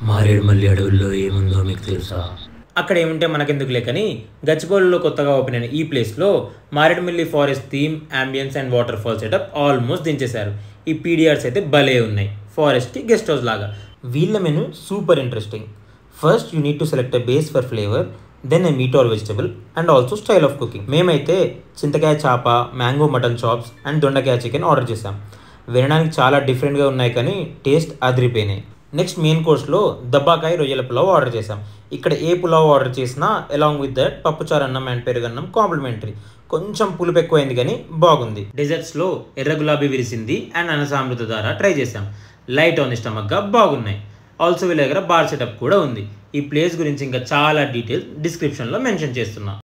మారేడుమల్లి అడవుల్లో ఏముందో మీకు తెలుసా అక్కడ ఏముంటే మనకెందుకులే కానీ గచ్చిబౌలిలో కొత్తగా ఓపెన్ అయిన ఈ ప్లేస్లో Maredumilli forest theme ambience and waterfall setup almost దించేశారు ఈ పీడిఆర్స్ అయితే భలే ఉన్నాయి ఫారెస్ట్కి గెస్ట్ హౌస్ లాగా వీళ్ళ menu super interesting first you need to select a base for flavour then a meat or vegetable and also style of cooking మేమైతే చింతకాయ చాప మ్యాంగో మటన్ చాప్స్ అండ్ దొండకాయ చికెన్ ఆర్డర్ చేసాం వినడానికి చాలా డిఫరెంట్గా ఉన్నాయి కానీ టేస్ట్ అదిరిపోయినాయి నెక్స్ట్ మెయిన్ కోర్స్లో దబ్బాకాయ రొయ్యల పులావ్ ఆర్డర్ చేసాం ఇక్కడ ఏ పులావ్ ఆర్డర్ చేసినా అలాంగ్ విత్ దట్ పప్పుచారు అన్నం అండ్ పెరుగన్నం కాంప్లిమెంటరీ కొంచెం పులుపు ఎక్కువైంది కానీ బాగుంది డెజర్ట్స్లో ఎర్ర గులాబీ విరిసింది అండ్ అనసామృత ద్వారా ట్రై చేసాం లైట్ ఆన్ స్టమక్గా బాగున్నాయి ఆల్సో వీళ్ళ దగ్గర బార్ సెటప్ కూడా ఉంది ఈ ప్లేస్ గురించి ఇంకా చాలా డీటెయిల్స్ డిస్క్రిప్షన్లో మెన్షన్ చేస్తున్నా